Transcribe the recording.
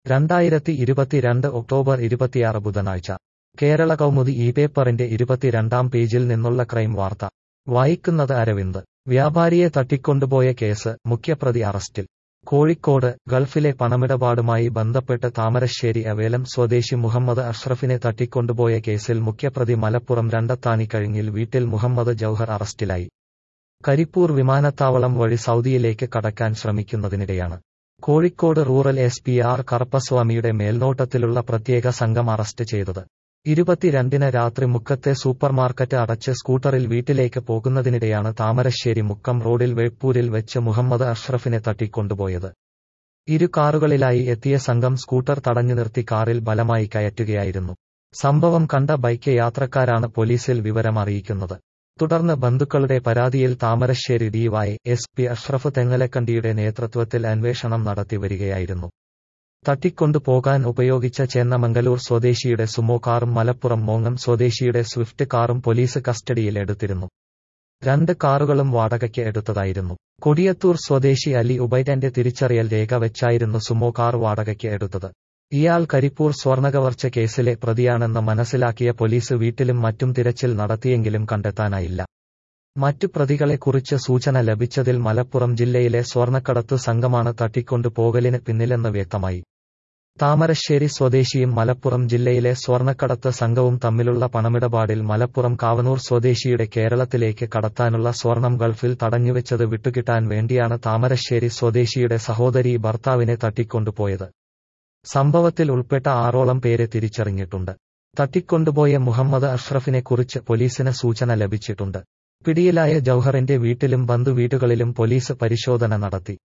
രണ്ടായിരത്തി ഇരുപത്തിരണ്ട് ഒക്ടോബർ ഇരുപത്തിയാറ് ബുധനാഴ്ച കേരള കൗമുദി ഈ പേപ്പറിന്റെ ഇരുപത്തിരണ്ടാം പേജിൽ നിന്നുള്ള ക്രൈം വാർത്ത വായിക്കുന്നത് അരവിന്ദ് വ്യാപാരിയെ തട്ടിക്കൊണ്ടുപോയ കേസ് മുഖ്യപ്രതി അറസ്റ്റിൽ കോഴിക്കോട് ഗൾഫിലെ പണമിടപാടുമായി ബന്ധപ്പെട്ട് താമരശ്ശേരി അവേലം സ്വദേശി മുഹമ്മദ് അഷ്റഫിനെ തട്ടിക്കൊണ്ടുപോയ കേസിൽ മുഖ്യപ്രതി മലപ്പുറം രണ്ടത്താണിക്കഴിഞ്ഞിൽ വീട്ടിൽ മുഹമ്മദ് ജൌഹർ അറസ്റ്റിലായി കരിപ്പൂർ വിമാനത്താവളം വഴി സൗദിയിലേക്ക് കടക്കാൻ ശ്രമിക്കുന്നതിനിടെയാണ് Kozhikode rural S P R കറുപ്പസ്വാമിയുടെ മേൽനോട്ടത്തിലുള്ള പ്രത്യേക സംഘം അറസ്റ്റ് ചെയ്തത് ഇരുപത്തിരണ്ടിന് രാത്രി മുക്കത്തെ സൂപ്പർമാർക്കറ്റ് അടച്ച് സ്കൂട്ടറിൽ വീട്ടിലേക്ക് പോകുന്നതിനിടെയാണ് താമരശ്ശേരി മുക്കം റോഡിൽ വേപ്പൂരിൽ വെച്ച് മുഹമ്മദ് അഷ്റഫിനെ തട്ടിക്കൊണ്ടുപോയത് ഇരു കാറുകളിലായി എത്തിയ സംഘം സ്കൂട്ടർ തടഞ്ഞു നിർത്തി കാറിൽ ബലമായി കയറ്റുകയായിരുന്നു സംഭവം കണ്ട ബൈക്ക് യാത്രക്കാരാണ് പോലീസിൽ വിവരം അറിയിക്കുന്നത് തുടർന്ന് ബന്ധുക്കളുടെ പരാതിയിൽ Thamarassery DY S P Ashraf തെങ്ങലക്കണ്ടിയുടെ നേതൃത്വത്തിൽ അന്വേഷണം നടത്തി വരികയായിരുന്നു തട്ടിക്കൊണ്ടു പോകാൻ ഉപയോഗിച്ച ചേന്നമംഗലൂർ സ്വദേശിയുടെ സുമോ കാറും മലപ്പുറം മോങ്ങം സ്വദേശിയുടെ സ്വിഫ്റ്റ് കാറും പോലീസ് കസ്റ്റഡിയിൽ എടുത്തിരുന്നു രണ്ട് കാറുകളും വാടകയ്ക്ക് എടുത്തതായിരുന്നു കൊടിയത്തൂർ സ്വദേശി അലി ഉബൈദന്റെ തിരിച്ചറിയൽ രേഖ വെച്ചായിരുന്നു സുമോ കാർ വാടകയ്ക്ക് എടുത്തത് ഇയാൾ കരിപ്പൂർ സ്വർണകവർച്ച കേസിലെ പ്രതിയാണെന്ന് മനസ്സിലാക്കിയ പോലീസ് വീട്ടിലും മറ്റും തിരച്ചിൽ നടത്തിയെങ്കിലും കണ്ടെത്താനായില്ല മറ്റു പ്രതികളെക്കുറിച്ച് സൂചന ലഭിച്ചതിൽ മലപ്പുറം ജില്ലയിലെ സ്വർണക്കടത്ത് സംഘമാണ് തട്ടിക്കൊണ്ടു പോകലിന് പിന്നിലെന്ന് വ്യക്തമായി താമരശ്ശേരി സ്വദേശിയും മലപ്പുറം ജില്ലയിലെ സ്വർണക്കടത്ത് സംഘവും തമ്മിലുള്ള പണമിടപാടിൽ മലപ്പുറം കാവനൂർ സ്വദേശിയുടെ കേരളത്തിലേക്ക് കടത്താനുള്ള സ്വർണം ഗൾഫിൽ തടഞ്ഞുവെച്ചത് വിട്ടുകിട്ടാൻ വേണ്ടിയാണ് താമരശ്ശേരി സ്വദേശിയുടെ സഹോദരി ഭർത്താവിനെ തട്ടിക്കൊണ്ടുപോയത് സംഭവത്തിൽ ഉൾപ്പെട്ട ആറോളം പേരെ തിരിച്ചറിഞ്ഞിട്ടുണ്ട് തട്ടിക്കൊണ്ടുപോയ മുഹമ്മദ് അഷ്റഫിനെക്കുറിച്ച് പോലീസിന് സൂചന ലഭിച്ചിട്ടുണ്ട് പിടിയിലായ ജൌഹറിന്റെ വീട്ടിലും ബന്ധുവീടുകളിലും പോലീസ് പരിശോധന നടത്തി